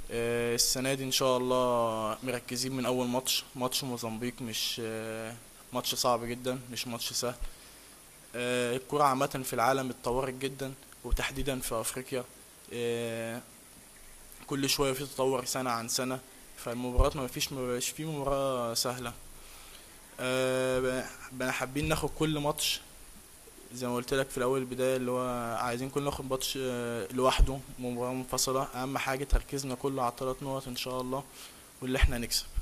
آه، السنة دي إن شاء الله مركزين من أول ماتش ماتش موزمبيق مش آه، ماتش صعب جدا مش ماتش سهل آه، الكرة عامة في العالم اتطورت جدا وتحديدا في أفريقيا آه، كل شوية في تطور سنة عن سنة فالمباريات ما فيش ما بقاش في مباراة سهلة آه، ب- حابين ناخد كل ماتش زي ما قلت لك في الاول البدايه اللي هو عايزين كل ناخد ماتش آه، لوحده مباراه منفصله اهم حاجه تركيزنا كله على الثلاث نقط ان شاء الله واللي احنا نكسب